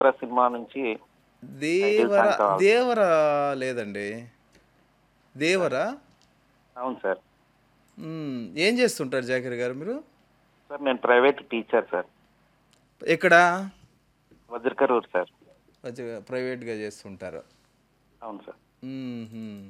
దేవర cinema నుంచి దేవర song కావాలి. దేవర లేదండి దేవరా అవును సార్ మ్మ్. ఏం చేస్తుంటారు జాకిర్ గారు మీరు సార్ నేను ప్రైవేట్ టీచర్ సార్ ఎక్కడ వజ్రకరూర్ సార్ వచ్చి- ప్రైవేట్గా చేస్తుంటారు అవును సార్ మ్మ్హ్మ్.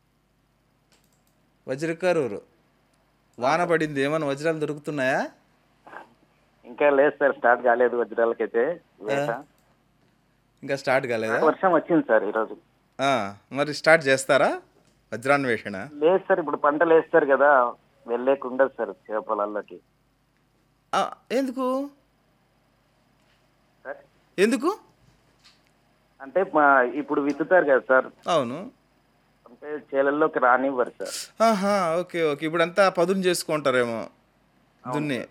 వజ్రకరూరు వాన పడింది ఏమైనా వజ్రాలు దొరుకుతున్నాయా ఇంకా లేదు సార్ స్టార్ట్ కాలేదు వజ్రాలకైతే వేట. ఇంకా స్టార్ట్ కాలేదా వర్షం వచ్చింది సార్ ఈరోజు ఆ, మరి స్టార్ట్ చేస్తారా వజ్రాన్వేషణ లేదు సార్ ఇప్పుడు పంటలు వేస్తారు కదా వెళ్ళేకి ఉండదు సార్ చేపలలోకి ఆ, ఎందుకు సార్ ఎందుకు అంటే మా ఇప్పుడు విత్తుతారు కదా సార్ అవును అంటే చేలల్లోకి రానివ్వరు సార్ ఆహా ఓకే ఓకే ఇప్పుడంతా పదును చేసుకుంటారేమో దున్ని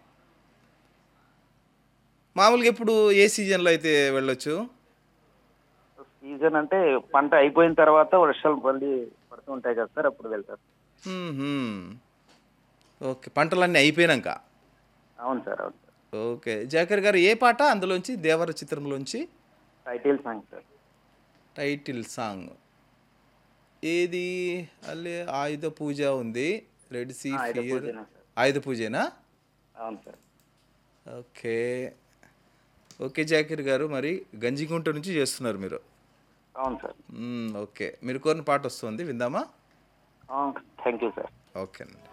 మామూలుగా ఇప్పుడు ఏ సీజన్లో అయితే వెళ్ళొచ్చు సీజన్ అంటే పంట అయిపోయిన తర్వాత వర్షాలు మళ్ళీ పడుతూ ఉంటాయి కదా సార్ అప్పుడు వెళ్తారు మ్మ్హ్మ్. ఓకే పంటలన్నీ అయిపోయినాక అవును సార్ అవును సార్ ఓకే జాకర్ గారు ఏ పాట అందులోంచి దేవర చిత్రంలోంచి title song sir title song ఏది అల్లే ఆయుధ పూజ ఉంది రెడ్ సీ ఆ, ఆయుధ ఫియర్ పూజేనా సార్? ఆయుధ పూజేనా అవును సార్ ఓకే ఓకే జాకిర్ గారు మరి గంజిగుంట నుంచి చేస్తున్నారు మీరు అవును సార్ మ్మ్, ఓకే మీరు కోరిన పాట వస్తుంది విందామా థ్యాంక్ యూ సార్ ఓకే అండి